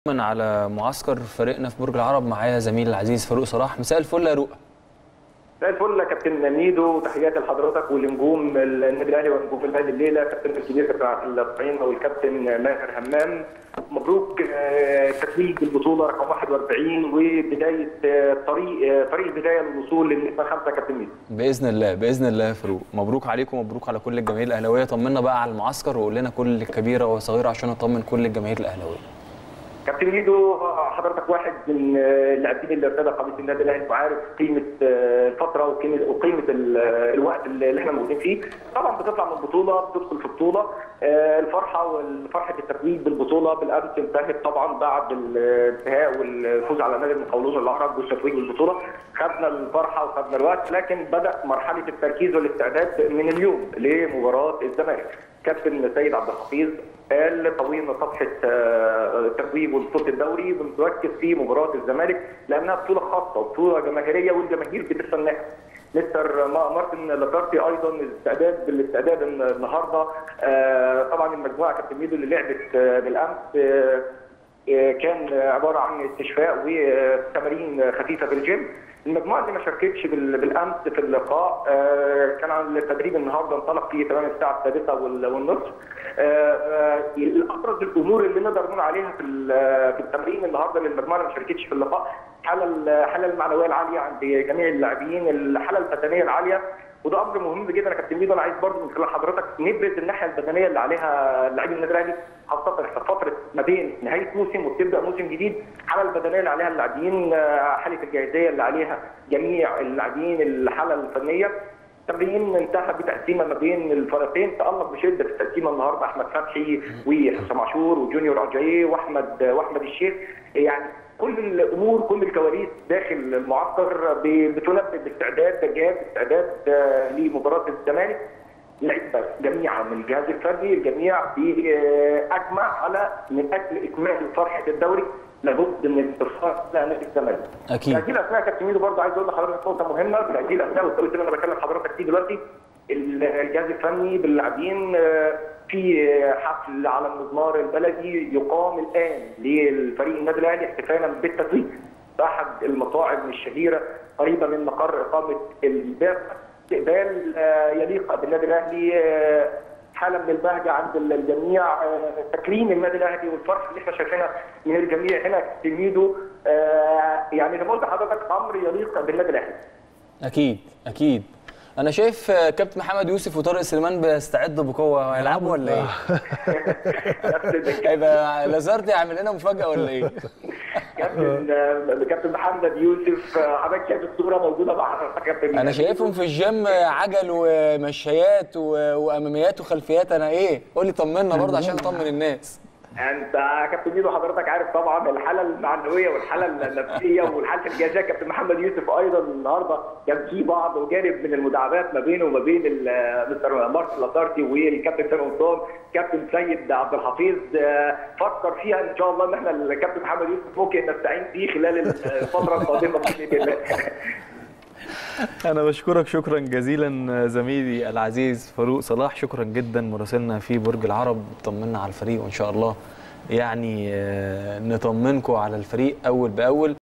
من على معسكر فريقنا في برج العرب معايا زميل العزيز فاروق صلاح مساء الفل يا رؤى زي الفل يا كابتن ميدو تحياتي لحضرتك ولنجوم النادي الاهلي ونجوم الاهلي الليله كابتن الكبير كابتن عبد الطعيم والكابتن ماهر همام مبروك آه، تتويج البطوله رقم 41 وبدايه آه، طريق آه، طريق البدايه للوصول للنسبه خمسه كابتن ميدو باذن الله باذن الله يا فاروق مبروك عليكم ومبروك على كل الجماهير الاهلاويه طمنا بقى على المعسكر وقول لنا كل كبيره وصغيره عشان اطمن كل الجماهير الاهلاويه كابتن ميدو حضرتك واحد من اللاعبين اللي ارتدى قميص النادي الاهلي وعارف قيمه الفتره وقيمه وقيمه الوقت اللي احنا موجودين فيه طبعا بتطلع من بطوله بتدخل في بطوله الفرحه والفرحه التتويج بالبطوله بالامس انتهت طبعا بعد الانتهاء والفوز على نادي المقاولون العرب والتتويج بالبطوله خدنا الفرحه وخدنا الوقت لكن بدا مرحله التركيز والاستعداد من اليوم لمباراه الزمالك كابتن سيد عبد الحفيظ قال طوينا صفحه التتويج وبطوله الدوري بنركز في مباراه الزمالك لانها بطوله خاصه وبطوله جماهيريه والجماهير بتستناها. مستر مارتن لاتارتي ايضا الاستعداد بالاستعداد النهارده طبعا المجموعه كابتن ميدو اللي لعبت بالامس كان عباره عن استشفاء وتمارين خفيفه في الجيم المجموعه اللي ما شاركتش بالامس في اللقاء كان عن التدريب النهارده انطلق في تمام الساعه السادسه والنصف ابرز الامور اللي نقدر نقول عليها في في التمرين النهارده للمجموعه اللي ما شاركتش في اللقاء الحاله الحاله المعنويه العاليه عند جميع اللاعبين الحاله البدنيه العاليه وده امر مهم جدا يا كابتن ميدو انا عايز برضه من خلال حضرتك نبرز الناحيه البدنيه اللي عليها لاعبي النادي الاهلي خاصه في فتره ما بين نهايه موسم وبتبدا موسم جديد الحاله البدنيه اللي عليها اللاعبين حاله الجاهزيه اللي عليها جميع اللاعبين الحاله الفنيه التمرين انتهى بتقسيمه ما بين الفريقين تالق بشده في التقسيمه النهارده احمد فتحي وحسام عاشور وجونيور اجاي واحمد واحمد الشيخ يعني كل الامور كل الكواليس داخل المعسكر بتنبه باستعداد جاهز استعداد لمباراه الزمالك لعيبه جميعا من الجهاز الفني الجميع باجمع على من اجل اكمال فرحه الدوري لابد من الارسال الى نادي الزمالك. اكيد. هذه الاسماء كابتن ميدو برضه عايز اقول لحضرتك نقطه مهمه هذه الاسماء والتوقيت اللي انا بكلم حضرتك فيه دلوقتي الجهاز الفني باللاعبين في حفل على المزمار البلدي يقام الان للفريق النادي الاهلي احتفالا بالتتويج باحد المطاعم الشهيره قريبه من مقر اقامه البعثه استقبال يليق بالنادي الاهلي حاله من البهجه عند الجميع تكريم النادي الاهلي والفرح اللي احنا شايفينها من الجميع هنا تلميذه يعني زي ما قلت لحضرتك امر يليق بالنادي الاهلي. اكيد اكيد انا شايف كابتن محمد يوسف وطارق سليمان بيستعدوا بقوه هيلعبوا ولا ايه؟ هيبقى لازارتي عامل لنا مفاجاه ولا ايه؟ كابتن كابتن محمد يوسف حضرتك شايف الصوره موجوده مع حضرتك كابتن انا شايفهم في الجيم عجل ومشايات واماميات وخلفيات انا ايه؟ قول لي طمنا برضه عشان اطمن الناس انت كابتن ميدو حضرتك عارف طبعا الحاله المعنويه والحاله النفسيه والحاله الجاهزيه كابتن محمد يوسف ايضا النهارده كان في بعض وجانب من المداعبات ما بينه وما بين مستر مارك لاتارتي والكابتن سامي قمصان كابتن سيد عبد الحفيظ فكر فيها ان شاء الله ان احنا الكابتن محمد يوسف ممكن نستعين بيه خلال الفتره القادمه باذن الله أنا بشكرك شكرا جزيلا زميلي العزيز فاروق صلاح شكرا جدا مراسلنا في برج العرب طمنا على الفريق وإن شاء الله يعني نطمنكم على الفريق أول بأول